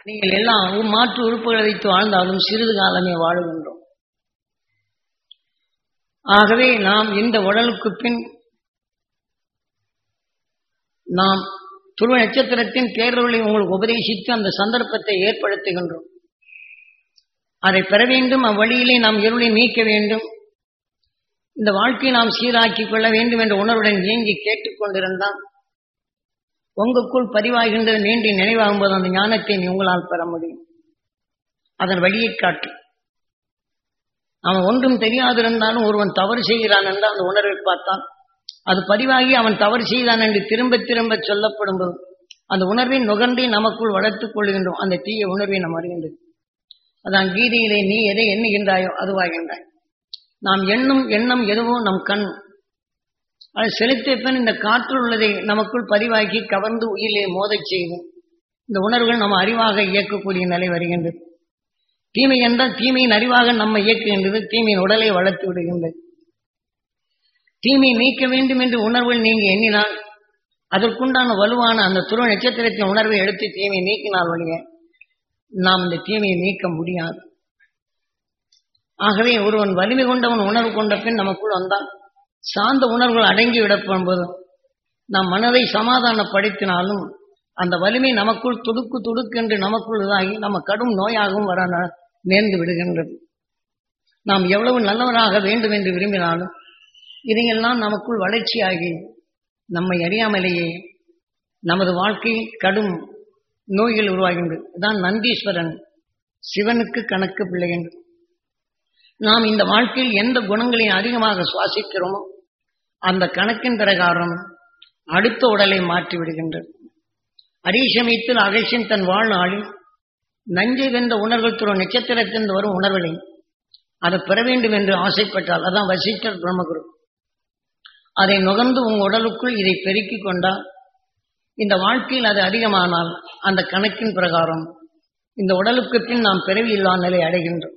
நீங்கள் எல்லாம் மாற்று உறுப்புகளை வைத்து வாழ்ந்தாலும் சிறிது காலமே வாழுகின்றோம் ஆகவே நாம் இந்த உடலுக்கு பின் நாம் துருவ நட்சத்திரத்தின் பேரொருளை உங்களுக்கு உபதேசித்து அந்த சந்தர்ப்பத்தை ஏற்படுத்துகின்றோம் அதை பெற வேண்டும் அவ்வழியிலே நாம் இருளை நீக்க வேண்டும் இந்த வாழ்க்கையை நாம் சீராக்கிக் கொள்ள வேண்டும் என்ற உணர்வுடன் இயங்கி கேட்டுக்கொண்டிருந்தால் உங்களுக்குள் பதிவாகின்றது வேண்டி நினைவாகும் போது அந்த ஞானத்தை நீ உங்களால் பெற முடியும் அதன் வழியை காட்டு அவன் ஒன்றும் தெரியாதிருந்தாலும் ஒருவன் தவறு செய்கிறான் என்றால் அந்த உணர்வை பார்த்தான் அது பதிவாகி அவன் தவறு செய்தான் என்று திரும்ப திரும்ப சொல்லப்படும் போது அந்த உணர்வை நுகர்ந்தே நமக்குள் வளர்த்துக் கொள்கின்றோம் அந்த தீய உணர்வை நாம் அறிகின்றது அதான் கீதையிலே நீ எதை எண்ணுகின்றாயோ அதுவாகின்றாய் நாம் எண்ணும் எண்ணம் எதுவோ நம் கண் அதை செலுத்திய பின் இந்த காற்றில் உள்ளதை நமக்குள் பதிவாக்கி கவர்ந்து உயிரிலே மோதச் செய்து இந்த உணர்வுகள் நம்ம அறிவாக இயக்கக்கூடிய நிலை வருகின்றது தீமை என்றால் தீமையின் அறிவாக நம்ம இயக்குகின்றது தீமையின் உடலை வளர்த்து விடுகின்றது தீமையை நீக்க வேண்டும் என்று உணர்வுகள் நீங்க எண்ணினால் அதற்குண்டான வலுவான அந்த துருவ நட்சத்திரத்தின் உணர்வை எடுத்து தீமையை நீக்கினால் வழிய நாம் இந்த தீமையை நீக்க முடியாது ஆகவே ஒருவன் வலிமை கொண்டவன் உணர்வு கொண்ட பின் நமக்குள் வந்தான் சார்ந்த உணர்வுகள் அடங்கி விடப்படும்போது நம் மனதை சமாதானப்படுத்தினாலும் அந்த வலிமை நமக்குள் துடுக்கு துடுக்கு என்று நமக்குள் இதாகி நம்ம கடும் நோயாகவும் வர நேர்ந்து விடுகின்றது நாம் எவ்வளவு நல்லவராக வேண்டும் என்று விரும்பினாலும் இதையெல்லாம் நமக்குள் வளர்ச்சியாகி நம்மை அறியாமலேயே நமது வாழ்க்கையில் கடும் நோய்கள் உருவாகின்றது இதான் நந்தீஸ்வரன் சிவனுக்கு கணக்கு பிள்ளைகின்றது நாம் இந்த வாழ்க்கையில் எந்த குணங்களை அதிகமாக சுவாசிக்கிறோமோ அந்த கணக்கின் பிரகாரம் அடுத்த உடலை மாற்றி விடுகின்றது அரிசமயத்தில் அகசியம் தன் வாழ்நாளில் நஞ்சை வென்ற உணர்வுகள் துறை நட்சத்திரத்திலிருந்து வரும் உணர்வுகளை அதை பெற வேண்டும் என்று ஆசைப்பட்டால் அதான் வசிஷ்டர் பிரம்மகுரு அதை நுகர்ந்து உங்க உடலுக்குள் இதை பெருக்கிக் கொண்டால் இந்த வாழ்க்கையில் அது அதிகமானால் அந்த கணக்கின் பிரகாரம் இந்த உடலுக்கு பின் நாம் பிறவி இல்லா நிலை அடைகின்றோம்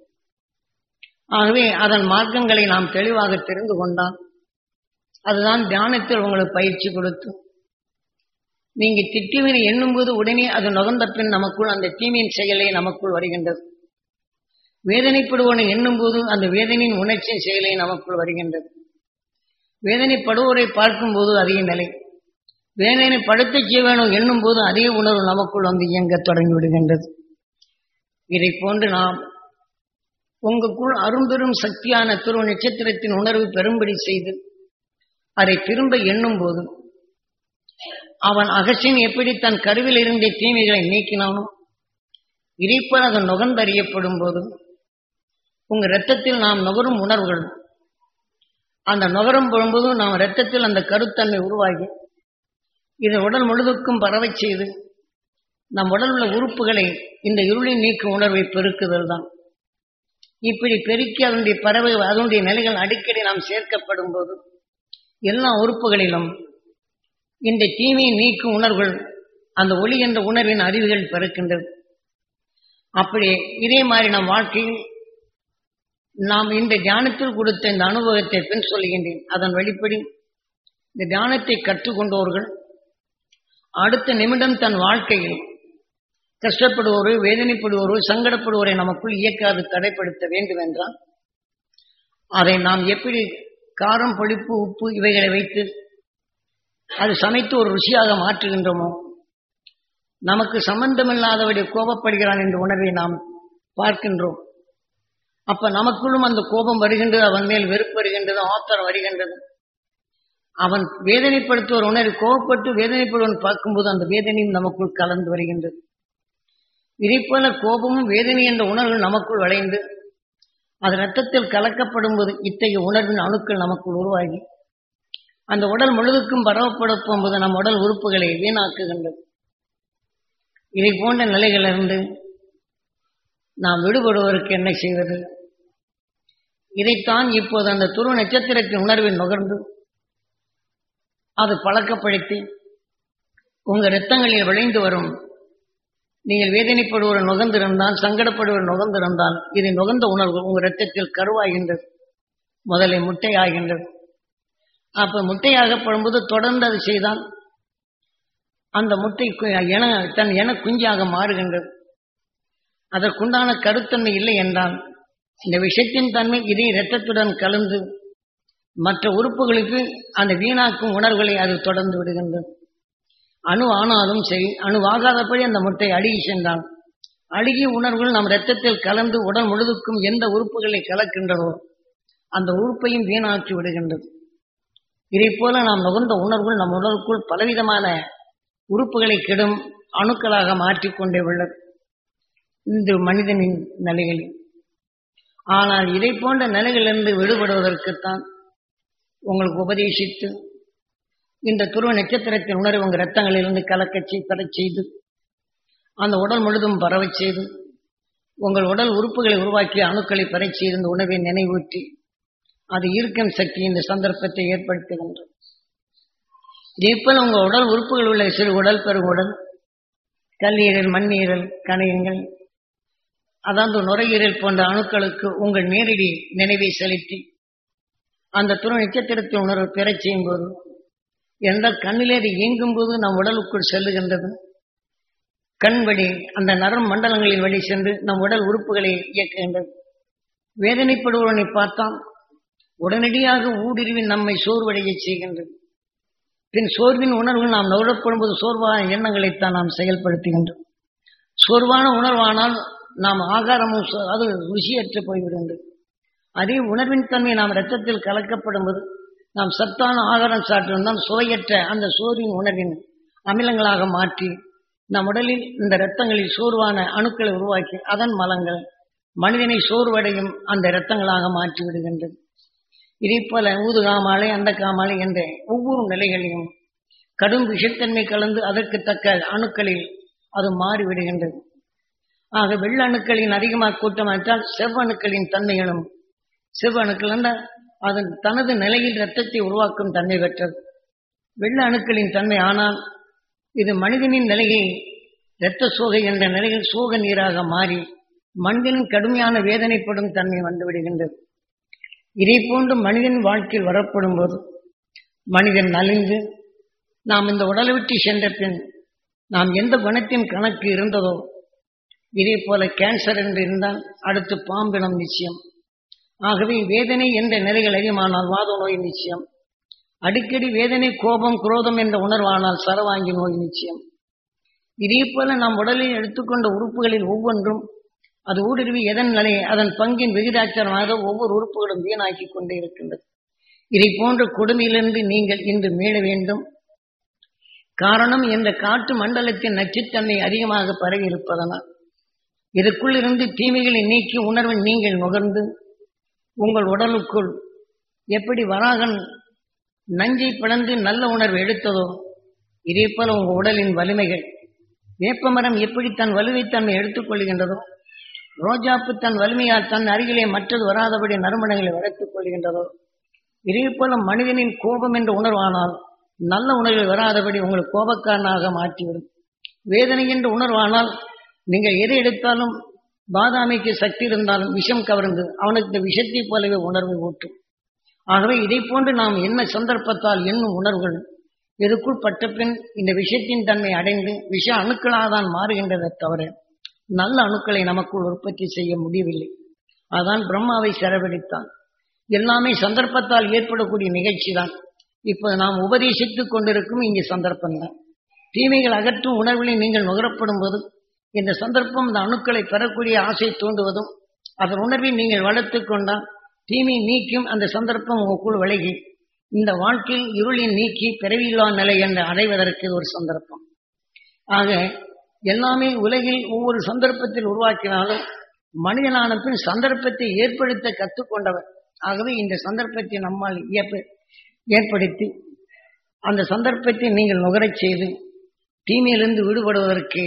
ஆகவே அதன் மார்க்கங்களை நாம் தெளிவாக தெரிந்து கொண்டால் அதுதான் தியானத்தில் உங்களுக்கு பயிற்சி கொடுத்து நீங்க திட்டிவினை எண்ணும்போது உடனே அது நுகர்ந்த பின் நமக்குள் அந்த தீமையின் செயலே நமக்குள் வருகின்றது வேதனைப்படுவனை எண்ணும்போது அந்த வேதனையின் உணர்ச்சியின் செயலே நமக்குள் வருகின்றது வேதனைப்படுவோரை பார்க்கும்போது அதே நிலை வேதனை படுத்த ஜீவனம் எண்ணும் போது அதே உணர்வு நமக்குள் வந்து இயங்க தொடங்கி விடுகின்றது இதை போன்று நாம் உங்களுக்குள் அரும்பெரும் சக்தியான துருவ நட்சத்திரத்தின் உணர்வு பெரும்படி செய்து அதை திரும்ப எண்ணும் போது அவன் அகசியன் எப்படி தன் கருவில் இருந்த தீமைகளை நீக்கினானோ இதைப்போல் அது நுகர்ந்தறியப்படும் போது உங்க இரத்தத்தில் நாம் நுகரும் உணர்வுகள் அந்த நுகரும் போகும்போது நாம் இரத்தத்தில் அந்த கருத்தன்மை உருவாகி இது உடல் முழுதுக்கும் பரவச் செய்து நம் உடல் உள்ள உறுப்புகளை இந்த இருளை நீக்கும் உணர்வை பெருக்குதல் தான் இப்படி பெருக்கி அதனுடைய பறவை அதனுடைய நிலைகள் அடிக்கடி நாம் சேர்க்கப்படும் போது எல்லா உறுப்புகளிலும் இந்த தீமையை நீக்கும் உணர்வுகள் அந்த ஒளி என்ற உணர்வின் அறிவுகள் பிறக்கின்றது அப்படி இதே மாதிரி நம் வாழ்க்கையில் நாம் இந்த தியானத்தில் கொடுத்த இந்த அனுபவத்தை பின் சொல்லுகின்றேன் அதன் வெளிப்படி இந்த தியானத்தை கற்றுக்கொண்டவர்கள் அடுத்த நிமிடம் தன் வாழ்க்கையில் கஷ்டப்படுவோரு வேதனைப்படுவோரு சங்கடப்படுவோரை நமக்குள் இயக்காது தடைப்படுத்த வேண்டும் என்றால் அதை நாம் எப்படி காரம் பொழிப்பு உப்பு இவைகளை வைத்து அது சமைத்து ஒரு ருசியாக மாற்றுகின்றோமோ நமக்கு சம்பந்தமில்லாதவரை கோபப்படுகிறான் என்ற உணர்வை நாம் பார்க்கின்றோம் அப்ப நமக்குள்ளும் அந்த கோபம் வருகின்றது அவன் மேல் வெறுப்பு வருகின்றது ஆத்திரம் வருகின்றது அவன் வேதனைப்படுத்துவோர் உணர்வு கோபப்பட்டு வேதனைப்படுவன் பார்க்கும்போது அந்த வேதனையும் நமக்குள் கலந்து வருகின்றது இதை போல கோபமும் வேதனை என்ற உணர்வு நமக்குள் வளைந்து அது ரத்தத்தில் கலக்கப்படும் போது இத்தகைய உணர்வின் அணுக்கள் நமக்குள் உருவாகி அந்த உடல் முழுதுக்கும் பரவப்பட போகும்போது நம் உடல் உறுப்புகளை வீணாக்குகின்றது இதை போன்ற நிலைகளிலிருந்து நாம் விடுபடுவதற்கு என்ன செய்வது இதைத்தான் இப்போது அந்த துருவ நட்சத்திரத்தின் உணர்வில் நுகர்ந்து அது பழக்கப்படுத்தி உங்க இரத்தங்களில் விளைந்து வரும் நீங்கள் வேதனைப்படுவோர் நுகர்ந்திருந்தால் சங்கடப்படுவோர் நுகர்ந்திருந்தால் இது நுகர்ந்த உணர்வு உங்க இரத்தத்தில் கருவாகின்றது முதலை முட்டையாகின்றது அப்ப முட்டையாகப்படும்போது தொடர்ந்து அது செய்தால் அந்த முட்டை கு- என தன் என குஞ்சாக மாறுகின்றது அதற்குண்டான கருத்தன்மை இல்லை என்றால் இந்த விஷத்தின் தன்மை இதே இரத்தத்துடன் கலந்து மற்ற உறுப்புகளுக்கு அந்த வீணாக்கும் உணர்வுகளை அது தொடர்ந்து விடுகின்றது அணு ஆனாலும் சரி அணுவாகாதபடி அந்த முட்டை அழுகி சென்றால் அழுகிய உணர்வுகள் நம் இரத்தத்தில் கலந்து உடல் முழுதுக்கும் எந்த உறுப்புகளை கலக்கின்றதோ அந்த உறுப்பையும் வீணாக்கி விடுகின்றது இதை போல நாம் நுகர்ந்த உணர்வுகள் நம் உடலுக்குள் பலவிதமான உறுப்புகளை கெடும் அணுக்களாக மாற்றிக்கொண்டே உள்ளது இந்த மனிதனின் நிலைகளில் ஆனால் இதை போன்ற நிலைகளிலிருந்து விடுபடுவதற்குத்தான் உங்களுக்கு உபதேசித்து இந்த துருவ நட்சத்திரத்தின் உணர்வு உங்கள் ரத்தங்களிலிருந்து கலக்கச் பெறச் செய்து அந்த உடல் முழுதும் பரவச் செய்து உங்கள் உடல் உறுப்புகளை உருவாக்கிய அணுக்களை பெறச் செய்து இந்த உணவை நினைவூற்றி அது ஈர்க்கும் சக்தி இந்த சந்தர்ப்பத்தை ஏற்படுத்துகின்றது இதேபோல் உங்கள் உடல் உறுப்புகள் உள்ள சிறு உடல் பெருங்குடல் கல்லீரல் மண்ணீரல் கணையங்கள் அதாவது நுரையீரல் போன்ற அணுக்களுக்கு உங்கள் நேரடி நினைவை செலுத்தி அந்த துணை நட்சத்திரத்தின் உணர்வு பெறச் செய்யும் போது எந்த கண்ணிலே அது இயங்கும் போது நம் உடலுக்குள் செல்லுகின்றது கண் வழி அந்த நரம் மண்டலங்களின் வழி சென்று நம் உடல் உறுப்புகளை இயக்குகின்றது வேதனைப்படுபவனை பார்த்தால் உடனடியாக ஊடுருவி நம்மை சோர்வடைய செய்கின்றது பின் சோர்வின் உணர்வு நாம் நுகரப்படும் போது சோர்வான எண்ணங்களைத்தான் நாம் செயல்படுத்துகின்றோம் சோர்வான உணர்வானால் நாம் ஆகாரமும் சோ- அது ருசியற்று போய்விடுகின்றது அதே உணர்வின் தன்மை நாம் இரத்தத்தில் கலக்கப்படும் போது நாம் சத்தான ஆகாரம் சாற்றிருந்தால் சுவையற்ற அந்த சோர்வின் உணர்வின் அமிலங்களாக மாற்றி நம் உடலில் இந்த இரத்தங்களில் சோர்வான அணுக்களை உருவாக்கி அதன் மலங்கள் மனிதனை சோர்வடையும் அந்த இரத்தங்களாக மாற்றி விடுகின்றது இதே போல ஊதுகாமாலை அந்த காமாலை என்ற ஒவ்வொரு நிலைகளையும் கடும் விஷத்தன்மை கலந்து அதற்கு தக்க அணுக்களில் அது மாறிவிடுகின்றது ஆக வெள்ள அணுக்களின் அதிகமாக கூட்டமாற்றால் செவ்வணுக்களின் தன்மைகளும் செவ்வணுக்கள் என்றால் அதன் தனது நிலையில் இரத்தத்தை உருவாக்கும் தன்மை பெற்றது வெள்ள அணுக்களின் தன்மை ஆனால் இது மனிதனின் நிலையை இரத்த சோகை என்ற நிலையில் சோக நீராக மாறி மனிதனின் கடுமையான வேதனைப்படும் தன்மை வந்துவிடுகின்றது இதை போன்று மனிதன் வாழ்க்கையில் வரப்படும் போது மனிதன் நலிந்து நாம் இந்த உடலை விட்டு சென்ற பின் நாம் எந்த குணத்தின் கணக்கு இருந்ததோ இதே போல கேன்சர் என்று இருந்தால் அடுத்து பாம்பினம் நிச்சயம் ஆகவே வேதனை என்ற நிலைகள் அதிகமானால் வாத நோய் நிச்சயம் அடிக்கடி வேதனை கோபம் குரோதம் என்ற உணர்வானால் சரவாங்கி நோய் நிச்சயம் இதே போல நாம் உடலில் எடுத்துக்கொண்ட உறுப்புகளில் ஒவ்வொன்றும் அது ஊடுருவி எதன் நிலை அதன் பங்கின் விகிதாச்சாரமாக ஒவ்வொரு உறுப்புகளும் வீணாக்கி கொண்டே இருக்கின்றது இதை போன்ற கொடுமையிலிருந்து நீங்கள் இன்று மீள வேண்டும் காரணம் இந்த காட்டு மண்டலத்தின் நச்சுத்தன்மை அதிகமாக பரவி இருப்பதனால் இதற்குள் இருந்து தீமைகளை நீக்கி உணர்வை நீங்கள் நுகர்ந்து உங்கள் உடலுக்குள் எப்படி வராகன் நஞ்சை பிளந்து நல்ல உணர்வு எடுத்ததோ இதே போல உங்கள் உடலின் வலிமைகள் வேப்பமரம் எப்படி தன் வலுவைத்தன்மை எடுத்துக்கொள்கின்றதோ ரோஜாப்பு தன் வலிமையால் தன் அருகிலே மற்றது வராதபடி நறுமணங்களை வளர்த்துக் கொள்கின்றதோ இதே போல மனிதனின் கோபம் என்ற உணர்வானால் நல்ல உணர்வு வராதபடி உங்களை கோபக்காரனாக மாற்றிவிடும் வேதனை என்ற உணர்வானால் நீங்கள் எதை எடுத்தாலும் பாதாமிக்கு சக்தி இருந்தாலும் விஷம் கவர்ந்து அவனுக்கு இந்த விஷத்தை போலவே உணர்வை ஊட்டும் ஆகவே இதை போன்று நாம் என்ன சந்தர்ப்பத்தால் எண்ணும் உணர்வுகள் எதுக்குள் பட்ட பின் இந்த விஷயத்தின் தன்மை அடைந்து விஷ அணுக்களாக தான் மாறுகின்றதை தவிர நல்ல அணுக்களை நமக்குள் உற்பத்தி செய்ய முடியவில்லை அதான் பிரம்மாவை செலவழித்தான் எல்லாமே சந்தர்ப்பத்தால் ஏற்படக்கூடிய நிகழ்ச்சி தான் இப்போது நாம் உபதேசித்துக் கொண்டிருக்கும் இங்கே சந்தர்ப்பம் தான் தீமைகள் அகற்றும் உணர்வுகளை நீங்கள் நுகரப்படும் போது இந்த சந்தர்ப்பம் இந்த அணுக்களை பெறக்கூடிய ஆசை தூண்டுவதும் அதன் உணர்வை நீங்கள் வளர்த்துக் கொண்டால் தீமை நீக்கும் அந்த சந்தர்ப்பம் உங்களுக்குள் விலகி இந்த வாழ்க்கையில் இருளின் நீக்கி பிறவியில்லா நிலை என்று அடைவதற்கு இது ஒரு சந்தர்ப்பம் ஆக எல்லாமே உலகில் ஒவ்வொரு சந்தர்ப்பத்தில் உருவாக்கினாலும் மனிதனான பின் சந்தர்ப்பத்தை ஏற்படுத்த கற்றுக்கொண்டவர் ஆகவே இந்த சந்தர்ப்பத்தை நம்மால் ஏற்ப- ஏற்படுத்தி அந்த சந்தர்ப்பத்தை நீங்கள் நுகரச் செய்து தீமையிலிருந்து விடுபடுவதற்கு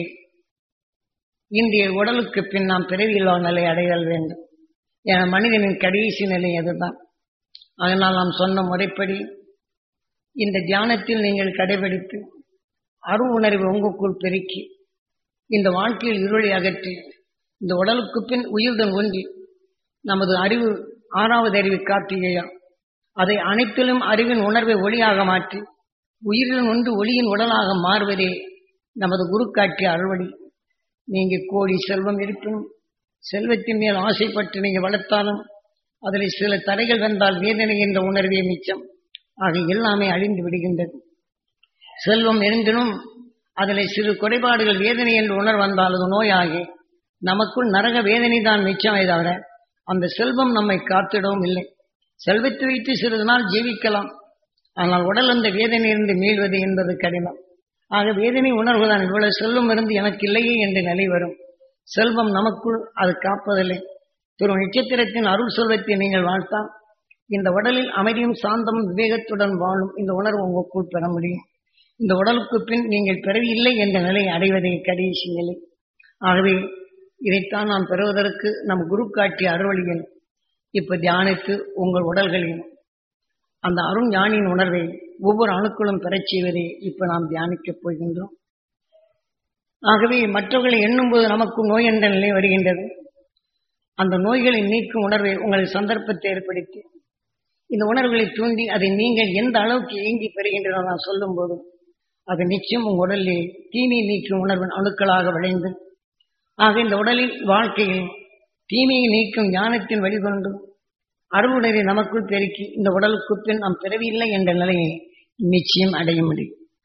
இன்றைய உடலுக்கு பின் நாம் பிறவியில்லா நிலை அடைதல் வேண்டும் என மனிதனின் கடைசி நிலை அதுதான் அதனால் நாம் சொன்ன முறைப்படி இந்த தியானத்தில் நீங்கள் கடைபிடித்து அரு உணர்வை உங்களுக்குள் பெருக்கி இந்த வாழ்க்கையில் இருளை அகற்றி இந்த உடலுக்கு பின் உயிருடன் ஒன்றி நமது அறிவு ஆறாவது அறிவு காட்டியா அதை அனைத்திலும் அறிவின் உணர்வை ஒளியாக மாற்றி உயிரின் ஒன்று ஒளியின் உடலாக மாறுவதே நமது குரு காட்டிய அறுவடை நீங்க கோடி செல்வம் இருப்பினும் செல்வத்தின் மேல் ஆசைப்பட்டு நீங்க வளர்த்தாலும் அதில் சில தடைகள் வந்தால் வேதனை என்ற உணர்வே மிச்சம் ஆக எல்லாமே அழிந்து விடுகின்றது செல்வம் இருந்தினும் அதில் சிறு குறைபாடுகள் வேதனை என்று உணர்வு வந்தால் அது நோயாகி நமக்குள் நரக வேதனை தான் மிச்சமே தவிர அந்த செல்வம் நம்மை காத்திடவும் இல்லை செல்வத்தை வைத்து சிறிது நாள் ஜீவிக்கலாம் ஆனால் உடல் அந்த வேதனையிலிருந்து மீள்வது என்பது கடினம் ஆக வேதனை உணர்வுதான் இவ்வளவு செல்வம் இருந்து எனக்கு இல்லையே என்ற நிலை வரும் செல்வம் நமக்குள் அது காப்பதில்லை திரு நட்சத்திரத்தின் அருள் செல்வத்தை நீங்கள் வாழ்த்தால் இந்த உடலில் அமைதியும் சாந்தமும் விவேகத்துடன் வாழும் இந்த உணர்வு உங்களுக்குள் பெற முடியும் இந்த உடலுக்கு பின் நீங்கள் பிறவி இல்லை என்ற நிலையை அடைவதே கடைசி நிலை ஆகவே இதைத்தான் நாம் பெறுவதற்கு நம் குரு காட்டிய அறுவழியில் இப்ப தியானித்து உங்கள் உடல்களில் அந்த அருண் ஞானியின் உணர்வை ஒவ்வொரு அணுக்களும் பெறச் செய்வதை இப்ப நாம் தியானிக்கப் போகின்றோம் ஆகவே மற்றவர்களை எண்ணும்போது நமக்கு நோய் என்ற நிலை வருகின்றது அந்த நோய்களை நீக்கும் உணர்வை உங்களை சந்தர்ப்பத்தை ஏற்படுத்தி இந்த உணர்வுகளை தூண்டி அதை நீங்கள் எந்த அளவுக்கு இயங்கி பெறுகின்றன நான் சொல்லும் போது அது நிச்சயம் உங்கள் உடலில் தீமை நீக்கும் உணர்வின் அணுக்களாக விளைந்து ஆக இந்த உடலின் வாழ்க்கையில் தீமையை நீக்கும் ஞானத்தின் வழிகொண்டு அருளுணரை நமக்குள் பெருக்கி இந்த உடலுக்கு பின் நாம் பிறவில்லை என்ற நிலையை நிச்சயம் அடைய முடியும்